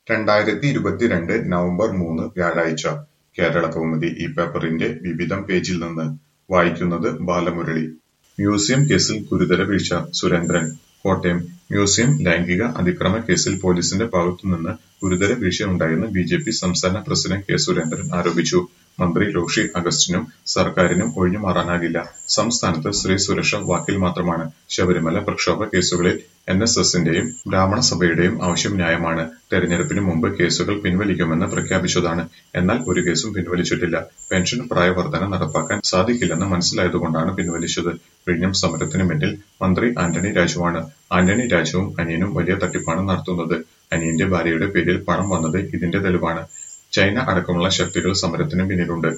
രണ്ടായിരത്തി ഇരുപത്തിരണ്ട് നവംബർ മൂന്ന് വ്യാഴാഴ്ച കേരളകൗമുദി ഈ പേപ്പറിന്റെ വിവിധം പേജിൽ നിന്ന് വായിക്കുന്നത് ബാലമുരളി മ്യൂസിയം കേസിൽ ഗുരുതര വീഴ്ച സുരേന്ദ്രൻ കോട്ടയം മ്യൂസിയം ലൈംഗിക അതിക്രമ കേസിൽ പോലീസിന്റെ ഭാഗത്തുനിന്ന് ഗുരുതര വീഴ്ചയുണ്ടായെന്ന് ബി ജെ പി സംസ്ഥാന പ്രസിഡന്റ് കെ സുരേന്ദ്രൻ ആരോപിച്ചു മന്ത്രി റോഷി അഗസ്റ്റിനും സർക്കാരിനും ഒഴിഞ്ഞുമാറാനാകില്ല സംസ്ഥാനത്ത് സ്ത്രീ സുരക്ഷ വാക്കിൽ മാത്രമാണ് ശബരിമല പ്രക്ഷോഭ കേസുകളിൽ എൻ എസ് എസിന്റെയും ബ്രാഹ്മണ സഭയുടെയും ആവശ്യം ന്യായമാണ് തെരഞ്ഞെടുപ്പിന് മുമ്പ് കേസുകൾ പിൻവലിക്കുമെന്ന് പ്രഖ്യാപിച്ചതാണ് എന്നാൽ ഒരു കേസും പിൻവലിച്ചിട്ടില്ല പെൻഷൻ പ്രായവർധന നടപ്പാക്കാൻ സാധിക്കില്ലെന്ന് മനസ്സിലായതുകൊണ്ടാണ് പിൻവലിച്ചത് വിഴിഞ്ഞം സമരത്തിന് പിന്നിൽ മന്ത്രി ആന്റണി രാജുവാണ് ആന്റണി രാജുവും അനിയനും വലിയ തട്ടിപ്പാണ് നടത്തുന്നത് അനിയന്റെ ഭാര്യയുടെ പേരിൽ പണം വന്നത് ഇതിന്റെ തെളിവാണ് ചൈന അടക്കമുള്ള ശക്തികൾ സമരത്തിന് പിന്നിലുണ്ട്